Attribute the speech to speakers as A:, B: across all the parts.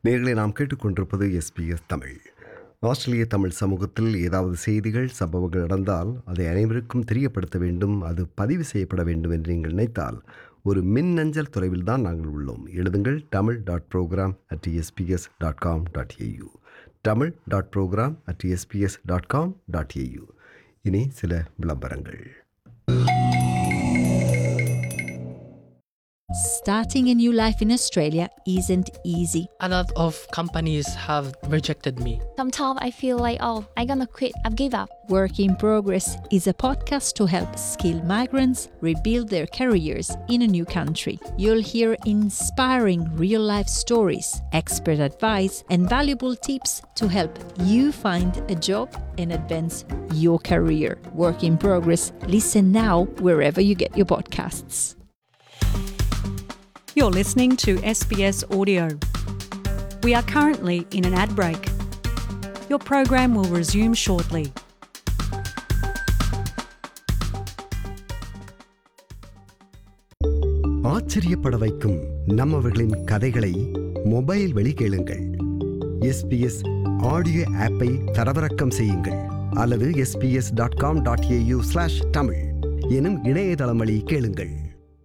A: நேர்களை நாம் கேட்டுக்கொண்டிருப்பது எஸ்பிஎஸ் தமிழ் ஆஸ்திரேலிய தமிழ் சமூகத்தில் ஏதாவது செய்திகள் சம்பவங்கள் நடந்தால் அதை அனைவருக்கும் தெரியப்படுத்த வேண்டும் அது பதிவு செய்யப்பட வேண்டும் என்று நீங்கள் நினைத்தால் ஒரு மின்னஞ்சல் தொலைவில் தான் நாங்கள் உள்ளோம் எழுதுங்கள் Tamil dot program at SBS dot com dot AU Tamil dot program at SBS dot com dot AU இனி சில விளம்பரங்கள்
B: Starting a new life in Australia isn't easy.
C: A lot of companies have rejected me.
D: Sometimes I feel like, oh, I'm gonna quit, I've give up.
B: Work in Progress is a podcast to help skilled migrants rebuild their careers in a new country. You'll hear inspiring real life stories, expert advice, and valuable tips to help you find a job and advance your career. Work in Progress. Listen now wherever you get your podcasts.
E: You're listening to SBS Audio. We are currently in an ad break. Your program will resume shortly.
A: ஆச்சரியப்பட வைக்கும் நம்மவர்களின் கதைகளை mobile வழி கேளுங்கள் SBS audio ஆப்பை தரவிறக்கம் செய்யுங்கள் அல்லது SBS dot com dot AU slash Tamil எனும் இணையதளம் வழி கேளுங்கள்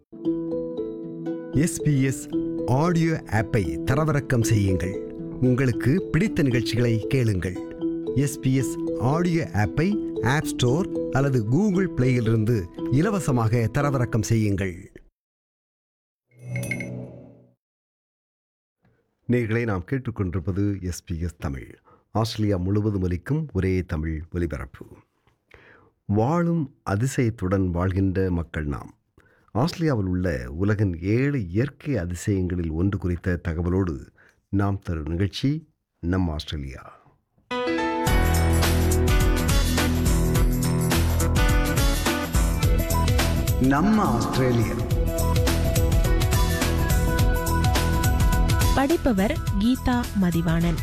A: எஸ்பிஎஸ் ஆடியோ ஆப்பை தரவிறக்கம் செய்யுங்கள் உங்களுக்கு பிடித்த நிகழ்ச்சிகளை கேளுங்கள் எஸ்பிஎஸ் ஆடியோ ஆப்பை ஆப் ஸ்டோர் அல்லது கூகுள் பிளேயிலிருந்து இலவசமாக தரவிறக்கம் செய்யுங்கள் நேர்களை நாம் கேட்டுக்கொண்டிருப்பது எஸ்பிஎஸ் தமிழ் ஆஸ்திரேலியா முழுவதும் ஒலிக்கும் ஒரே தமிழ் ஒலிபரப்பு வாழும் அதிசயத்துடன் வாழ்கின்ற மக்கள் நாம் ஆஸ்திரேலியாவில் உள்ள உலகின் ஏழு இயற்கை அதிசயங்களில் ஒன்று குறித்த தகவலோடு நாம் தரும் நிகழ்ச்சி நம் ஆஸ்திரேலியா நம்ம ஆஸ்திரேலியா
F: படிப்பவர் கீதா மதிவாணன்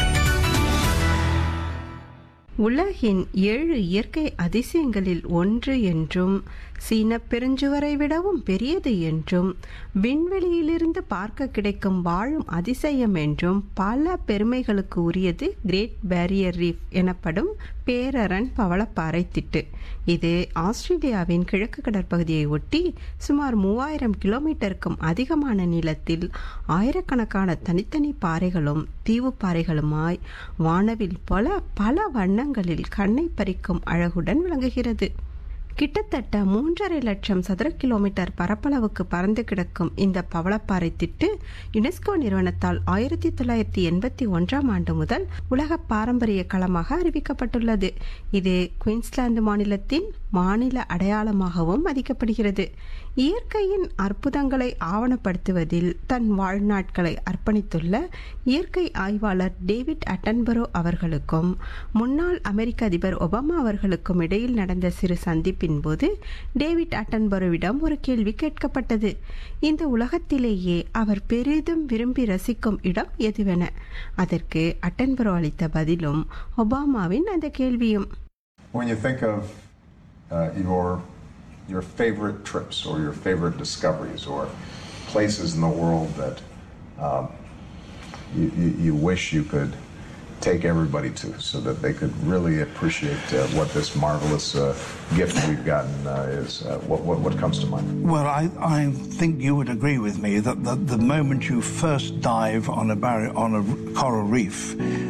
G: உலகின் ஏழு இயற்கை அதிசயங்களில் ஒன்று என்றும் சீன பெருஞ்சுவரை விடவும் பெரியது என்றும் விண்வெளியிலிருந்து பார்க்க கிடைக்கும் வாழும் அதிசயம் என்றும் பல பெருமைகளுக்கு உரியது கிரேட் பேரியர் ரீஃப் எனப்படும் பேரரண் பவளப்பாறை திட்டு இது ஆஸ்திரேலியாவின் கிழக்கு கடற்பகுதியை ஒட்டி சுமார் மூவாயிரம் கிலோமீட்டருக்கும் அதிகமான நீளத்தில் ஆயிரக்கணக்கான தனித்தனி பாறைகளும் தீவு பாறைகளுமாய் வானவில் போல பல வண்ணங்களில் கண்ணை பறிக்கும் அழகுடன் விளங்குகிறது கிட்டத்தட்ட மூன்றரை லட்சம் சதுர கிலோமீட்டர் பரப்பளவுக்கு பறந்து கிடக்கும் இந்த பவளப்பாறை திட்டு யுனெஸ்கோ நிறுவனத்தால் ஆயிரத்தி தொள்ளாயிரத்தி எண்பத்தி ஒன்றாம் ஆண்டு முதல் உலக பாரம்பரிய களமாக அறிவிக்கப்பட்டுள்ளது இது குயின்ஸ்லாந்து மாநிலத்தின் மாநில அடையாளமாகவும் மதிக்கப்படுகிறது இயற்கையின் அற்புதங்களை ஆவணப்படுத்துவதில் தன் வாழ்நாட்களை அர்ப்பணித்துள்ள இயற்கை ஆய்வாளர் டேவிட் அட்டன்பரோ அவர்களுக்கும் முன்னாள் அமெரிக்க அதிபர் ஒபாமா அவர்களுக்கும் இடையில் நடந்த சிறு சந்திப்பின் போது டேவிட் அட்டன்பரோவிடம் ஒரு கேள்வி கேட்கப்பட்டது இந்த உலகத்திலேயே அவர் பெரிதும் விரும்பி ரசிக்கும் இடம் எதுவென அதற்கு அட்டன்பரோ அளித்த பதிலும் ஒபாமாவின் அந்த கேள்வியும்
H: When you think of uh, your your favorite trips or your favorite discoveries or places in the world that um, you, you, you wish you could take everybody to so that they could really appreciate uh, what this marvelous uh, gift we've gotten uh, is, uh, what, what, what comes to mind?
I: Well, I, I think you would agree with me that the, the moment you first dive on a, barri- on a coral reef